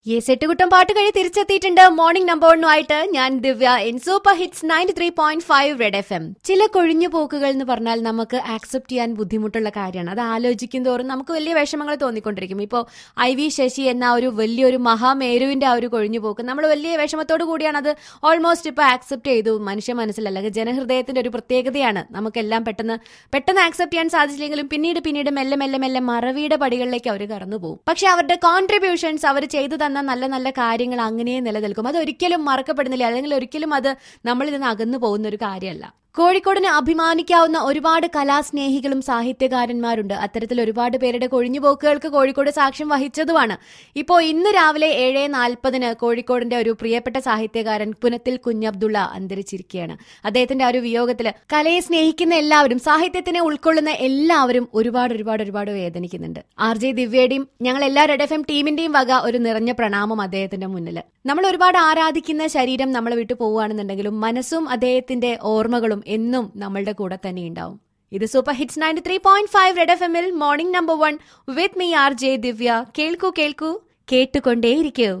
yes എട്ടുകുട്ടം പാട്ട് കഴി തിരിച്ചെത്തിയിട്ടുണ്ട് morning number വണ്ണുമായിട്ട് ഞാൻ Divya in super hits ninety three point five red F M ചില കൊഴിഞ്ഞു പോക്കുകൾ എന്ന് പറഞ്ഞാൽ നമുക്ക് ആക്സെപ്റ്റ് ചെയ്യാൻ ബുദ്ധിമുട്ടുള്ള കാര്യമാണ് അത് ആലോചിക്കും തോറും നമുക്ക് വലിയ വിഷമങ്ങൾ തോന്നിക്കൊണ്ടിരിക്കും ഇപ്പോൾ ഐ വി ശശി എന്ന ഒരു വലിയൊരു മഹാമേരുവിന്റെ ആ ഒരു കൊഴിഞ്ഞു പോക്ക് നമ്മൾ വലിയ വിഷമത്തോടു കൂടിയാണ് അത് ഓൾമോസ്റ്റ് ഇപ്പോൾ ആക്സെപ്റ്റ് ചെയ്തു മനുഷ്യ മനസ്സിലല്ല ജനഹൃദയത്തിന്റെ ഒരു പ്രത്യേകതയാണ് നമുക്കെല്ലാം പെട്ടെന്ന് പെട്ടെന്ന് ആക്സെപ്റ്റ് ചെയ്യാൻ സാധിച്ചില്ലെങ്കിലും പിന്നീട് പിന്നീട് മെല്ലെ മെല്ലെ മെല്ലെ മറവിയുടെ പടികളിലേക്ക് അവർ കടന്നു പോകും പക്ഷെ അവരുടെ കോൺട്രിബ്യൂഷൻസ് അവർ ചെയ്തു തന്ന നല്ല നല്ല കാര്യങ്ങൾ അങ്ങനെ നിലനിൽക്കും അത് ഒരിക്കലും മറക്കപ്പെടുന്നില്ല അല്ലെങ്കിൽ ഒരിക്കലും അത് നമ്മളിൽ നിന്ന് അകന്നു പോകുന്ന ഒരു കാര്യമല്ല കോഴിക്കോടിന് അഭിമാനിക്കാവുന്ന ഒരുപാട് കലാസ്നേഹികളും സാഹിത്യകാരന്മാരുണ്ട് അത്തരത്തിൽ ഒരുപാട് പേരുടെ കൊഴിഞ്ഞുപോക്കുകൾക്ക് കോഴിക്കോട് സാക്ഷ്യം വഹിച്ചതുമാണ് ഇപ്പോൾ ഇന്ന് രാവിലെ ഏഴ് നാൽപ്പതിന് കോഴിക്കോടിന്റെ ഒരു പ്രിയപ്പെട്ട സാഹിത്യകാരൻ പുനത്തിൽ കുഞ്ഞബ്ദുള്ള അന്തരിച്ചിരിക്കുകയാണ് അദ്ദേഹത്തിന്റെ ആ ഒരു വിയോഗത്തിൽ കലയെ സ്നേഹിക്കുന്ന എല്ലാവരും സാഹിത്യത്തിനെ ഉൾക്കൊള്ളുന്ന എല്ലാവരും ഒരുപാട് ഒരുപാട് ഒരുപാട് വേദനിക്കുന്നുണ്ട് ആർ ജെ ദിവ്യയുടെയും ഞങ്ങൾ എല്ലാ റെഡ് എഫ് എം ടീമിന്റെയും വക ഒരു നിറഞ്ഞ പ്രണാമം അദ്ദേഹത്തിന്റെ മുന്നിൽ നമ്മൾ ഒരുപാട് ആരാധിക്കുന്ന ശരീരം നമ്മളെ വിട്ടു പോവുകയാണെന്നുണ്ടെങ്കിലും മനസ്സും അദ്ദേഹത്തിന്റെ ഓർമ്മകളും എന്നും നമ്മളുടെ കൂടെ തന്നെ ഉണ്ടാവും ഇത് super hits ninety three point five red F എമ്മിൽ morning number one with me R J Divya കേൾക്കൂ കേൾക്കൂ കേട്ടുകൊണ്ടേയിരിക്കൂ